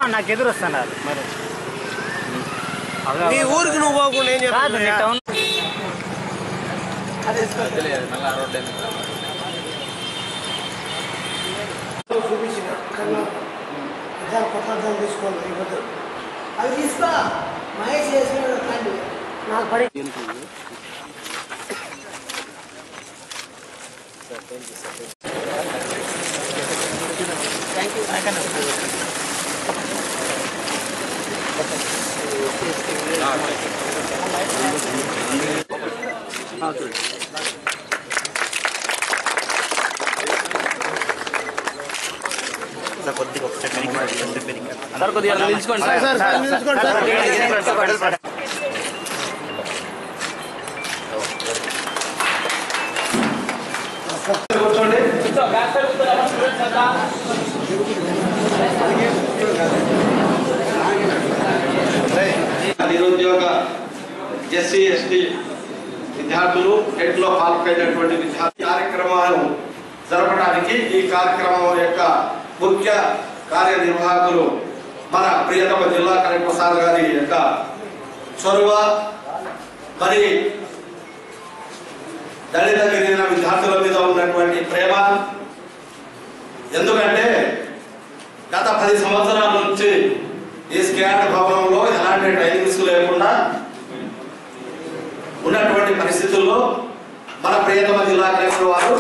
నాకు ఎదురు వస్తున్నారు మరి నీ ఊరికి నువ్వు పోకుండా ఏం కాదు నేను చెప్తున్నా టౌన్ చూపించిన కన్నా అద్దాలు కొత్త అద్దాలు తీసుకోవాలి ఇవ్వద్దు అవి తీసుకో మహేష్ చేసిన కండి నాకు పడి సార్ కొద్దిగా నిల్చుకోండి సార్ సార్, సార్, నిల్చుకోండి సార్. సార్ నిరుద్యోగ ఎస్సీ ఎస్టీ విద్యార్థులు టెట్ లో క్వాలిఫైడ్ అయినటువంటి విద్యార్థి కార్యక్రమాలు జరపడానికి ఈ కార్యక్రమం యొక్క ముఖ్య కార్యనిర్వాహకులు మన ప్రియతమ జిల్లా కలెక్టర్ ప్రసాద్ గారి యొక్క చొరవ మరి దళిత గిరిజన విద్యార్థుల మీద ఉన్నటువంటి ప్రేమ ఎందుకంటే గత పది సంవత్సరాల నుంచి ఈ స్కాడ్ భవనంలో ఎలాంటి ట్రైనింగ్స్ లేకుండా ఉన్నటువంటి పరిస్థితుల్లో మన ప్రియతమ జిల్లా కలెక్టర్ వారు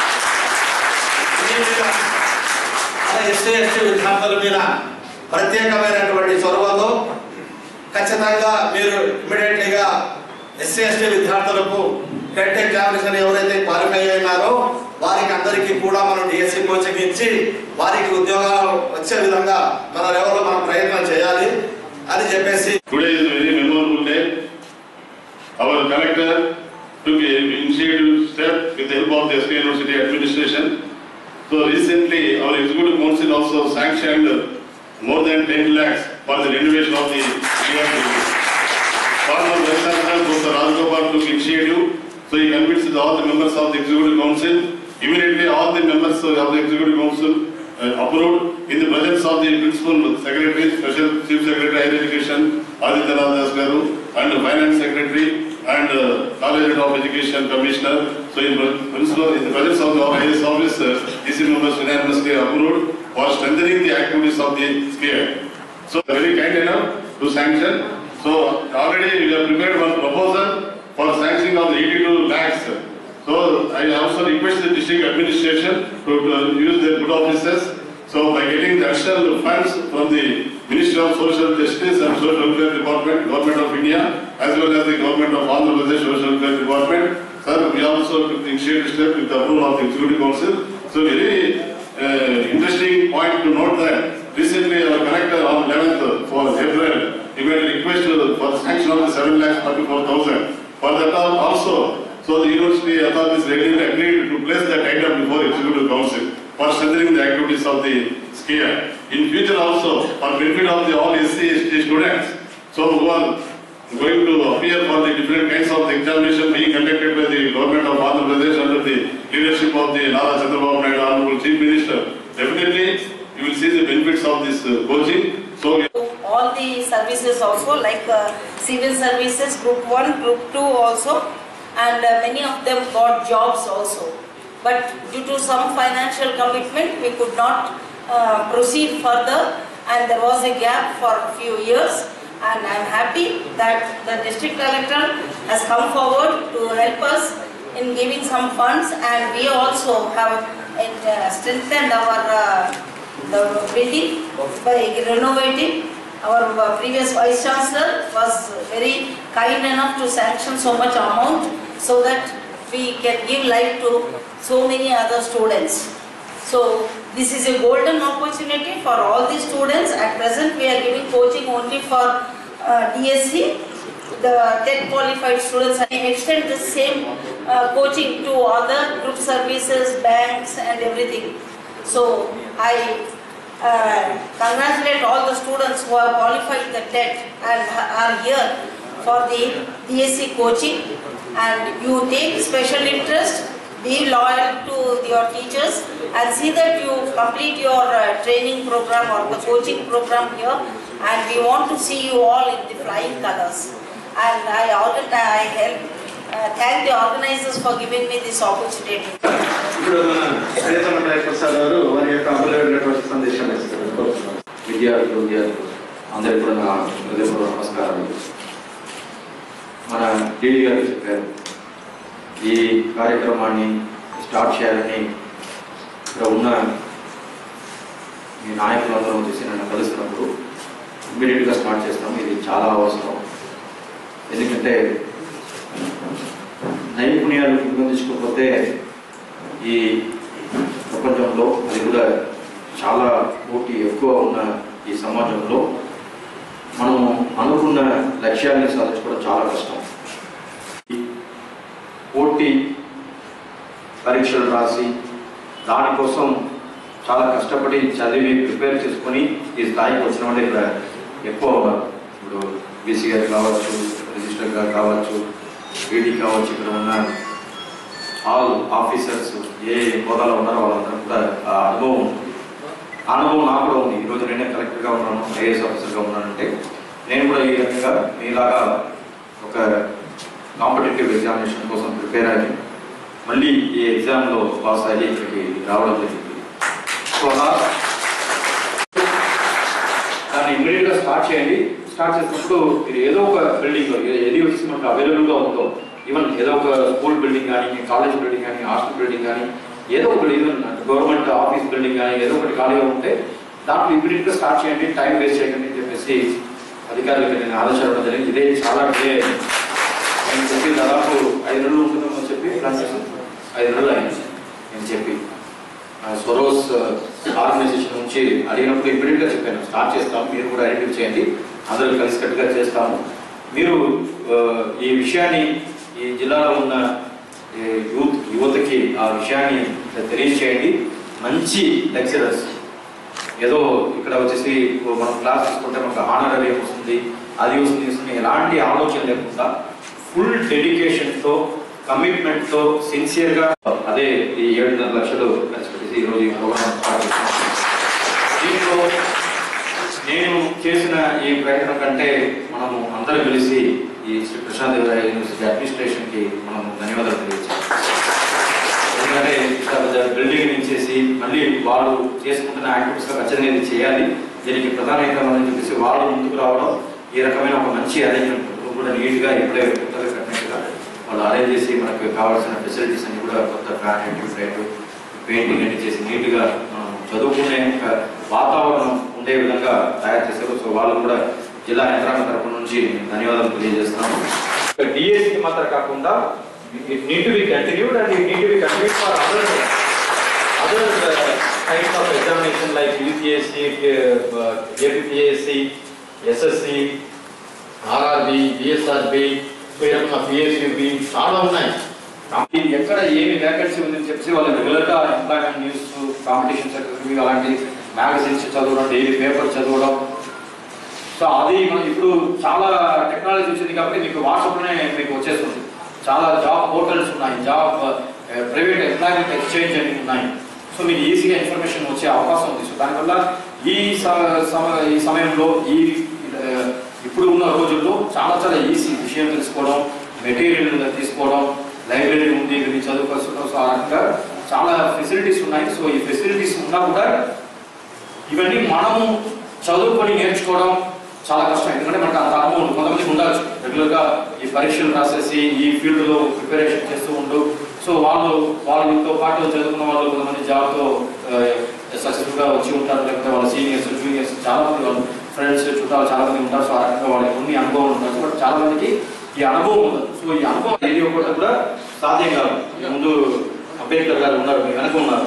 ఈ మీద మన ఎస్సీ ఎస్టీ విద్యార్థుల మీద ప్రత్యేకమైనటువంటి చొరవతో ఖచ్చితంగా మీరు ఇమ్మీడియట్లీగా ఎస్సీ ఎస్టీ విద్యార్థులకు టెట్ ఎగ్జామినేషన్ ఎవరైతే క్వాలిఫై అయినారో వారికి అందరికీ కూడా మనం డిఎస్సి కోచింగ్ ఇచ్చి వారికి ఉద్యోగాలు వచ్చే విధంగా మన లెవెల్లో మనం ప్రయత్నం చేయాలి అని చెప్పేసి Today is a very memorable day. Our collector took a initiative step with the help of the SK University administration. So recently, our executive council also sanctioned more than 10 lakhs for the renovation of the ERP. Father Vaisakhan, Dr. Rajgopal took initiative, so he convinced all the members of the executive council. Immediately, all the members of the executive council uh, approved in the presence of the principal secretary, special chief secretary higher education, Aditya Das Garu, and the finance secretary, and uh, college of education commissioner. So in pre- principal, in the presence of the highest officer, EC members unanimously approved for strengthening the activities of the scale. So very kind enough to sanction. So already we have prepared one proposal for sanctioning of the 82 lakhs. So I also request the district administration to to use their good offices. So by getting the additional funds from the Ministry of Social Justice and Social Welfare Department, Government of India, as well as the Government of Andhra Pradesh Social Welfare Department, sir, we also took the initiative step with the approval of the Executive Council. So very uh, interesting point to note that recently our collector on 11th for April, he made a request for sanction of the 7 lakhs 44,000. For that also, so the university authorities regularly agreed to place that item before executive council for strengthening the activities of the SCARE. In future also, for benefit of the all SC, ST students, so who are going to appear for the different kinds of examination being conducted by the government of Andhra Pradesh under the leadership of the Nara Chandrababu Naidu, Honorable Chief Minister. Definitely, you will see the benefits of this uh, coaching. So, all the services also like uh, civil services group 1 group 2 also and uh, many of them got jobs also but due to some financial commitment we could not uh, proceed further and there was a gap for a few years and I am happy that the district collector has come forward to help us in giving some funds and we also have uh, strengthened our uh, the building by renovating. Our uh, previous vice chancellor was very kind enough to sanction so much amount so that we can give life to so many other students. So this is a golden opportunity for all the students. At present we are giving coaching only for uh, DSC. The 10 qualified students and extend the same uh, coaching to other group services, banks and everything. So I uh, congratulate all the students who have qualified the TET and are here for the DSC coaching and you take special interest, be loyal to your teachers and see that you complete your uh, training program or the coaching program here and we want to see you all in the flying colors. And I, organ- I help, uh, thank the organizers for giving me this opportunity. ఇప్పుడు మన ప్రియతమ నాయక్ ప్రసాద్ గారు వారి యొక్క అమూల్యమైనటువంటి సందేశాన్ని ఇస్తారు కోరుతున్నాను. విద్యార్థులు విద్యార్థులు అందరికీ కూడా నా హృదయపూర్వక నమస్కారాలు మన డీడీ గారు చెప్పారు ఈ కార్యక్రమాన్ని స్టార్ట్ చేయాలని ఇక్కడ ఉన్న మీ నాయకులందరూ వచ్చేసి నన్ను కలుస్తున్నప్పుడు ఇమ్మీడియట్గా స్టార్ట్ చేస్తాం ఇది చాలా అవసరం ఎందుకంటే నైపుణ్యాలు పెంపొందించుకోకపోతే ఈ ప్రపంచంలో అది కూడా చాలా పోటీ ఎక్కువ ఉన్న ఈ సమాజంలో మనము అనుకున్న లక్ష్యాన్ని సాధించుకోవడం చాలా కష్టం ఈ పోటీ పరీక్షలు రాసి దానికోసం చాలా కష్టపడి చదివి ప్రిపేర్ చేసుకొని ఈ స్థాయికి వచ్చిన వాళ్ళు ఇక్కడ ఎక్కువ ఉన్నారు ఇప్పుడు బీసీ గారు కావచ్చు రిజిస్టర్ గారు కావచ్చు బీడీ కావచ్చు ఇక్కడ ఉన్న ఆల్ ఆఫీసర్స్ ఏ హోదాలో ఉన్నారో వాళ్ళందరూ కూడా ఆ అనుభవం ఉంది. ఆ అనుభవం నాకు కూడా ఉంది ఈరోజు నేనే కలెక్టర్గా ఉన్నాను ఐఏఎస్ ఆఫీసర్గా ఉన్నానంటే నేను కూడా ఈ రకంగా మీలాగా ఒక కాంపిటేటివ్ ఎగ్జామినేషన్ కోసం ప్రిపేర్ అయ్యి మళ్ళీ ఈ ఎగ్జామ్లో పాస్ అయ్యి ఇక్కడికి రావడం జరిగింది సో అలా దాన్ని ఇమ్మీడియట్గా స్టార్ట్ చేయండి స్టార్ట్ చేసినప్పుడు మీరు ఏదో ఒక బిల్డింగ్ ఏది వచ్చి మనకు అవైలబుల్గా ఉందో ఈవెన్ ఏదో ఒక స్కూల్ బిల్డింగ్ కానీ కాలేజ్ బిల్డింగ్ కానీ హాస్టల్ బిల్డింగ్ కానీ ఏదో ఒకటి ఈవెన్ గవర్నమెంట్ ఆఫీస్ బిల్డింగ్ కానీ ఏదో ఒకటి ఖాళీగా ఉంటే దాంట్లో ఇమ్మీడియట్గా స్టార్ట్ చేయండి టైం వేస్ట్ చేయకండి అని చెప్పేసి అధికారులకు నేను ఆలోచన జరిగింది ఇదే చాలా డిలే అయింది. నేను చెప్పి దాదాపు ఐదు నెలలు ఉంటుందేమో చెప్పి ప్లాన్ చేసాను ఐదు నెలలు అయింది నేను చెప్పి సొరోస్ ఆర్గనైజేషన్ నుంచి అడిగినప్పుడు ఇమ్మీడియట్గా చెప్పాను స్టార్ట్ చేస్తాము మీరు కూడా ఐడెంటిఫై చేయండి అందరూ కలిసికట్టుగా చేస్తాము మీరు ఆ, ఈ విషయాన్ని ఈ జిల్లాలో ఉన్న ఈ యూత్ యువతకి ఆ విషయాన్ని తెలియజేయండి మంచి లెక్చరర్స్ ఏదో ఇక్కడ వచ్చేసి మనం క్లాస్ తీసుకుంటే మనకు ఆనరీ వస్తుంది అది వస్తుంది ఇది వస్తుంది ఎలాంటి ఆలోచన లేకుండా ఫుల్ డెడికేషన్తో కమిట్మెంట్తో సిన్సియర్గా అదే ఈ ఏడున్నర లక్షలు ఖర్చు పెట్టేసి ఈరోజు ఈ ప్రోగ్రామ్ స్టార్ట్ చేస్తున్నాం దీంట్లో నేను చేసిన ఈ ప్రయత్నం కంటే మనము అందరూ కలిసి ఈ శ్రీ ప్రశాంత్ దేవరాయ యూనివర్సిటీ అడ్మినిస్ట్రేషన్కి మనం ధన్యవాదాలు తెలియజేస్తాం ఎందుకంటే ఇంత బిల్డింగ్ నుంచేసి మళ్ళీ వాళ్ళు చేసుకుంటున్న యాక్టివిటీస్ ఖచ్చితంగా ఇది చేయాలి దీనికి ప్రధాన కారణం అని చెప్పేసి వాళ్ళు ముందుకు రావడం ఈ రకమైన ఒక మంచి అరేంజ్మెంట్ కూడా నీట్గా ఇప్పుడే కొత్తగా కట్టినట్టుగా వాళ్ళు అరేంజ్ చేసి మనకు కావాల్సిన ఫెసిలిటీస్ అన్ని కూడా కొత్త ఫ్యాన్ ట్యూబ్లైట్ పెయింటింగ్ అన్ని చేసి నీట్గా మనం చదువుకునే ఒక వాతావరణం ఉండే విధంగా తయారు చేశారు సో వాళ్ళు కూడా జిల్లా యంత్రాంగం తరపు నుంచి ధన్యవాదాలు తెలియజేస్తున్నాము డిఎస్సి మాత్రం కాకుండా it need to be continued and it need to be continued for other other kinds of examination like UPSC APSC SSC RRB BSRB PSUB చాలా ఉన్నాయి కాబట్టి ఎక్కడ ఏమి వేకెన్సీ ఉందని చెప్పి వాళ్ళు రెగ్యులర్గా ఎంప్లాయ్మెంట్ న్యూస్ కాంపిటీషన్ సెక్రటరీ అలాంటి మ్యాగజైన్స్ చదవడం డైలీ పేపర్ చదవడం సో అది మనం ఇప్పుడు చాలా టెక్నాలజీ వచ్చింది కాబట్టి మీకు వాట్సాప్లోనే మీకు వచ్చేస్తుంది చాలా జాబ్ పోర్టల్స్ ఉన్నాయి జాబ్ ప్రైవేట్ ఎంప్లాయ్మెంట్ ఎక్స్చేంజ్ అని ఉన్నాయి సో మీకు ఈజీగా ఇన్ఫర్మేషన్ వచ్చే అవకాశం ఉంది సో దానివల్ల ఈ స- సమ- ఈ సమయంలో ఈ ఆ, ఇప్పుడు ఉన్న రోజుల్లో చాలా చాలా ఈజీ విషయం తెలుసుకోవడం మెటీరియల్ తీసుకోవడం లైబ్రరీ ఉంది ఇది చదువుకోవాల్సిన సో ఆ రకంగా చాలా ఫెసిలిటీస్ ఉన్నాయి సో ఈ ఫెసిలిటీస్ ఉన్నా కూడా ఇవన్నీ మనము చదువుకొని నేర్చుకోవడం చాలా కష్టం ఎందుకంటే మనకు అంత అనుభవం ఉంటుంది. కొంతమంది ఉండొచ్చు రెగ్యులర్గా ఈ పరీక్షలు రాసేసి ఈ ఫీల్డ్లో ప్రిపరేషన్ చేస్తూ ఉంటూ సో వాళ్ళు వాళ్ళతో పాటు చదువుకున్న వాళ్ళు కొంతమంది జాబ్తో సక్సెస్ఫుల్గా వచ్చి ఉంటారు లేకపోతే వాళ్ళ సీనియర్స్ జూనియర్స్ చాలా మంది వాళ్ళు ఫ్రెండ్స్ చుట్టాలు చాలా మంది ఉంటారు సో ఆ రకంగా వాళ్ళకి కొన్ని అనుభవం ఉంటారు బట్ చాలా మందికి ఈ అనుభవం ఉండదు సో ఈ అనుభవం ఏది ఒకటి కూడా సాధ్యం కాదు ముందు అంబేద్కర్ గారు ఉన్నారు మీ వెనక ఉన్నారు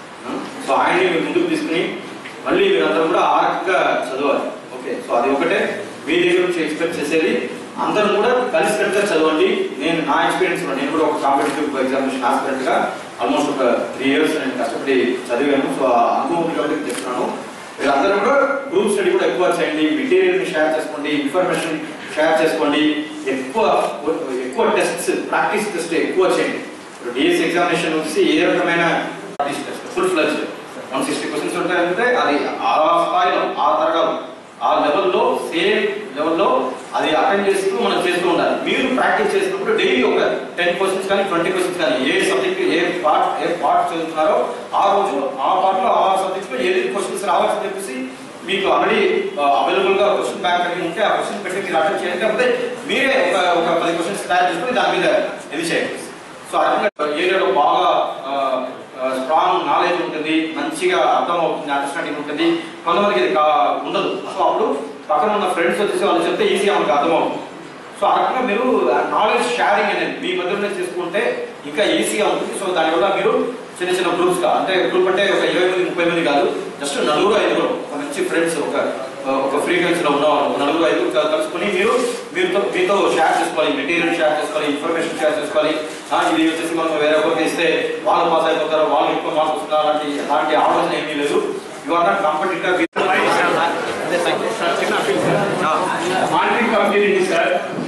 సో ఆయన్ని మీరు ముందుకు తీసుకుని మళ్ళీ మీరందరూ కూడా ఆ రకంగా చదవాలి ఓకే సో అది ఒకటే మీ దగ్గర నుంచి ఎక్స్పెక్ట్ చేసేది అందరూ కూడా కలిసికట్టుగా చదవండి నేను నా ఎక్స్పీరియన్స్ లో నేను కూడా ఒక కాంపిటేటివ్ ఎగ్జామినేషన్ ఆస్పిరెంట్ గా ఆల్మోస్ట్ ఒక త్రీ ఇయర్స్ నేను కష్టపడి చదివాను సో ఆ అనుభవం ఉంది కాబట్టి చెప్తున్నాను మీరందరూ కూడా గ్రూప్ స్టడీ కూడా ఎక్కువ చేయండి మెటీరియల్ ని షేర్ చేసుకోండి ఇన్ఫర్మేషన్ షేర్ చేసుకోండి ఎక్కువ ఎక్కువ టెస్ట్స్ ప్రాక్టీస్ టెస్ట్ ఎక్కువ చేయండి ఇప్పుడు డిఎస్ ఎగ్జామినేషన్ వచ్చి ఏ రకమైన practice test full fledged one sixty questions ఉంటాయంటే అది ఆ స్థాయిలో ఆ తరగతి ఆ లెవెల్లో సేమ్ లెవెల్లో అది అటెండ్ చేస్తూ మనం చేస్తూ ఉండాలి మీరు ప్రాక్టీస్ చేసినప్పుడు డైలీ ఒక టెన్ క్వశ్చన్స్ కానీ ట్వంటీ క్వశ్చన్స్ కానీ ఏ సబ్జెక్ట్ ఏ పార్ట్ ఏ పార్ట్ చదువుతున్నారో ఆ రోజు ఆ పార్ట్లో ఆ సబ్జెక్ట్లో ఏది క్వశ్చన్స్ రావాల్సి చెప్పేసి మీకు ఆల్రెడీ అవైలబుల్ గా క్వశ్చన్ బ్యాంక్ అని ఉంటే ఆ క్వశ్చన్ పెట్టి మీరు అటెండ్ చేయండి కాకపోతే మీరే ఒక ఒక పది క్వశ్చన్స్ తయారు చేసుకుని దాని మీద ఇది చేయండి సో ఆ రకంగా ఏరియాలో బాగా స్ట్రాంగ్ నాలెడ్జ్ ఉంటుంది మంచిగా అర్థం అవుతుంది అండర్స్టాండింగ్ ఉంటుంది కొంతమందికి ఇది కా- ఉండదు సో అప్పుడు పక్కన ఉన్న ఫ్రెండ్స్ వచ్చేసి వాళ్ళు చెప్తే ఈజీగా మనకు అర్థమవుతుంది సో ఆ రకంగా మీరు నాలెడ్జ్ షేరింగ్ అనేది మీ మధ్యలోనే చేసుకుంటే ఇంకా ఈజీగా ఉంటుంది సో దానివల్ల మీరు చిన్న చిన్న గ్రూప్స్ గా అంటే గ్రూప్ అంటే ఒక ఇరవై మంది ముప్పై మంది కాదు జస్ట్ నలుగురు ఐదుగురు ఒక మంచి ఫ్రెండ్స్ ఒక ఒక ఫ్రీక్వెన్సీ లో ఉన్న వాళ్ళు, ఒక నలుగురు ఐదుగురు క- కలుసుకొని మీరు మీతో మీతో షేర్ చేసుకోవాలి మెటీరియల్ షేర్ చేసుకోవాలి ఇన్ఫర్మేషన్ షేర్ చేసుకోవాలి ఆ, ఇది వచ్చేసి మనం వేరే ఒకరికి ఇస్తే వాళ్ళు పాస్ అయిపోతారు వాళ్ళు ఎక్కువ మార్క్స్ వస్తున్నారు అలాంటి అలాంటి ఆలోచన ఏమీ లేదు యు ఆర్ నాట్ కంఫర్టబుల్ అదే సార్ చిన్న మానిటరింగ్ కమిటీ సార్